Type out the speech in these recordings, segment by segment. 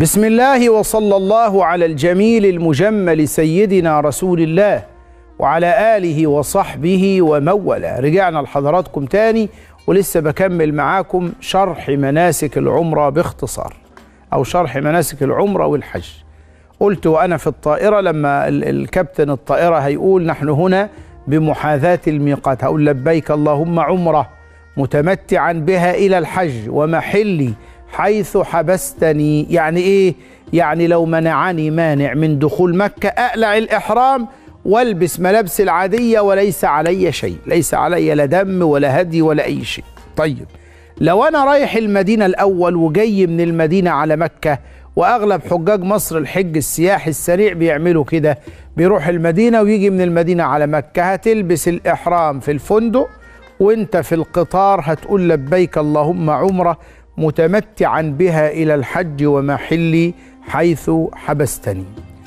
بسم الله وصلى الله على الجميل المجمل سيدنا رسول الله وعلى آله وصحبه ومولى رجعنا لحضراتكم تاني ولسه بكمل معاكم شرح مناسك العمرة باختصار أو شرح مناسك العمرة والحج قلت وأنا في الطائرة لما ال- الكابتن الطائرة هيقول نحن هنا بمحاذاة الميقات هقول لبيك اللهم عمرة متمتعا بها إلى الحج ومحلي حيث حبستني يعني إيه؟ يعني لو منعني مانع من دخول مكة أقلع الإحرام والبس ملابس العادية وليس علي شيء ليس علي لا دم ولا هدي ولا أي شيء طيب لو أنا رايح المدينة الأول وجاي من المدينة على مكة وأغلب حجاج مصر الحج السياحي السريع بيعملوا كده بيروح المدينة ويجي من المدينة على مكة هتلبس الإحرام في الفندق وانت في القطار هتقول لبيك اللهم عمرة متمتعا بها إلى الحج ومحلي حيث حبستني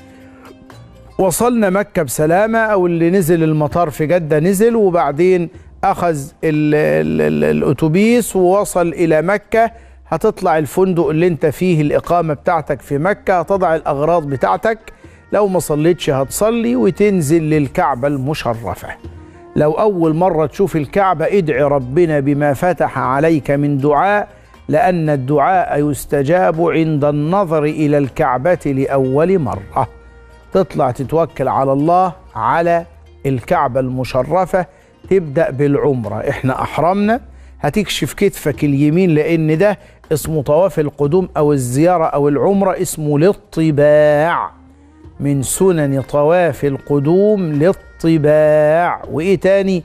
وصلنا مكة بسلامة أو اللي نزل المطار في جدة نزل وبعدين أخذ ال ال ال الأتوبيس ووصل إلى مكة هتطلع الفندق اللي انت فيه الإقامة بتاعتك في مكة هتضع الأغراض بتاعتك لو ما صليتش هتصلي وتنزل للكعبة المشرفة لو أول مرة تشوف الكعبة ادعي ربنا بما فتح عليك من دعاء لأن الدعاء يستجاب عند النظر إلى الكعبة لأول مرة تطلع تتوكل على الله على الكعبة المشرفة تبدأ بالعمرة احنا أحرمنا هتكشف كتفك اليمين لأن ده اسمه طواف القدوم أو الزيارة أو العمرة اسمه للطباع من سنن طواف القدوم للطباع وإيه تاني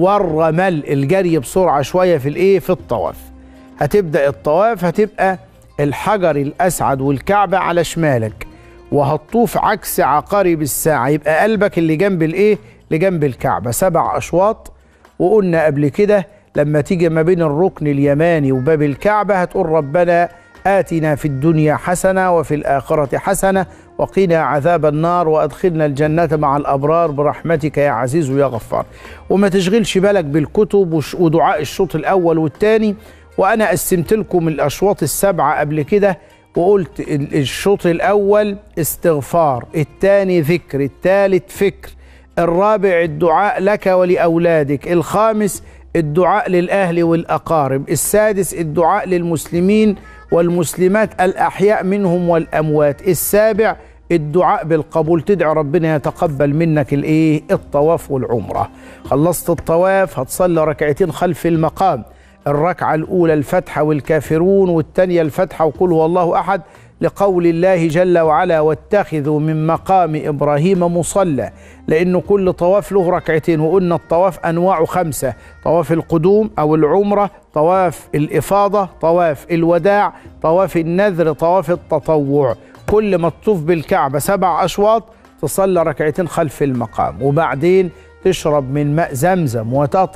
والرمل الجري بسرعة شوية في الإيه في الطواف هتبدأ الطواف هتبقى الحجر الأسعد والكعبة على شمالك وهتطوف عكس عقارب الساعة يبقى قلبك اللي جنب الايه اللي جنب الكعبة سبع أشواط وقلنا قبل كده لما تيجي ما بين الركن اليماني وباب الكعبة هتقول ربنا آتنا في الدنيا حسنة وفي الآخرة حسنة وقنا عذاب النار وأدخلنا الجنة مع الأبرار برحمتك يا عزيز يا غفار وما تشغلش بالك بالكتب وش- ودعاء الشوط الأول والثاني وأنا قسمت لكم الأشواط السبعة قبل كده وقلت ال- الشوط الأول استغفار الثاني ذكر الثالث فكر الرابع الدعاء لك ولأولادك الخامس الدعاء للأهل والأقارب السادس الدعاء للمسلمين والمسلمات الأحياء منهم والأموات السابع الدعاء بالقبول تدعي ربنا يتقبل منك الايه الطواف والعمره خلصت الطواف هتصلي ركعتين خلف المقام الركعه الاولى الفتحه والكافرون والثانيه الفتحه وقل هو الله احد لقول الله جل وعلا واتخذوا من مقام ابراهيم مصلى لانه كل طواف له ركعتين وقلنا الطواف انواعه خمسه طواف القدوم او العمره طواف الافاضه طواف الوداع طواف النذر طواف التطوع كل ما تطوف بالكعبه سبع اشواط تصلي ركعتين خلف المقام وبعدين تشرب من ماء زمزم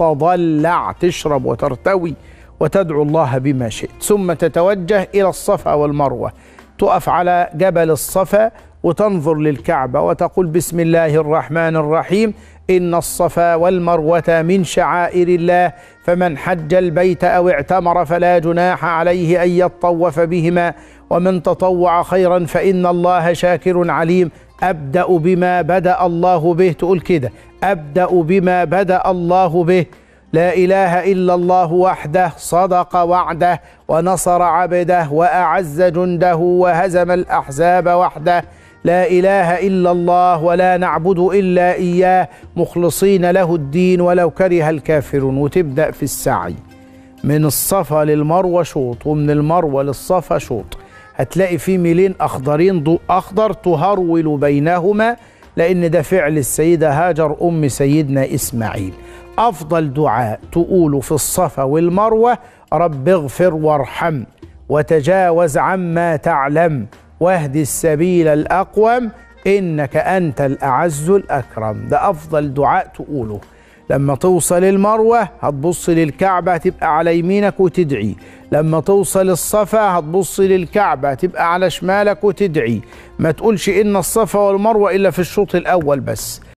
وتتضلع تشرب وترتوي وتدعو الله بما شئت ثم تتوجه الى الصفا والمروه تقف على جبل الصفا وتنظر للكعبه وتقول بسم الله الرحمن الرحيم ان الصفا والمروه من شعائر الله فمن حج البيت او اعتمر فلا جناح عليه ان يطوف بهما ومن تطوع خيرا فان الله شاكر عليم ابدا بما بدا الله به تقول كده ابدا بما بدا الله به لا اله الا الله وحده صدق وعده ونصر عبده واعز جنده وهزم الاحزاب وحده لا اله الا الله ولا نعبد الا اياه مخلصين له الدين ولو كره الكافرون وتبدا في السعي من الصفا للمروه شوط ومن المروه للصفا شوط هتلاقي في ميلين اخضرين ضوء اخضر تهرول بينهما لان ده فعل السيده هاجر ام سيدنا اسماعيل افضل دعاء تقوله في الصفا والمروه رب اغفر وارحم وتجاوز عما تعلم واهد السبيل الاقوم انك انت الاعز الاكرم ده افضل دعاء تقوله لما توصل المروة هتبص للكعبة هتبقى على يمينك وتدعي لما توصل الصفا هتبص للكعبة هتبقى على شمالك وتدعي ما تقولش إن الصفا والمروة إلا في الشوط الأول بس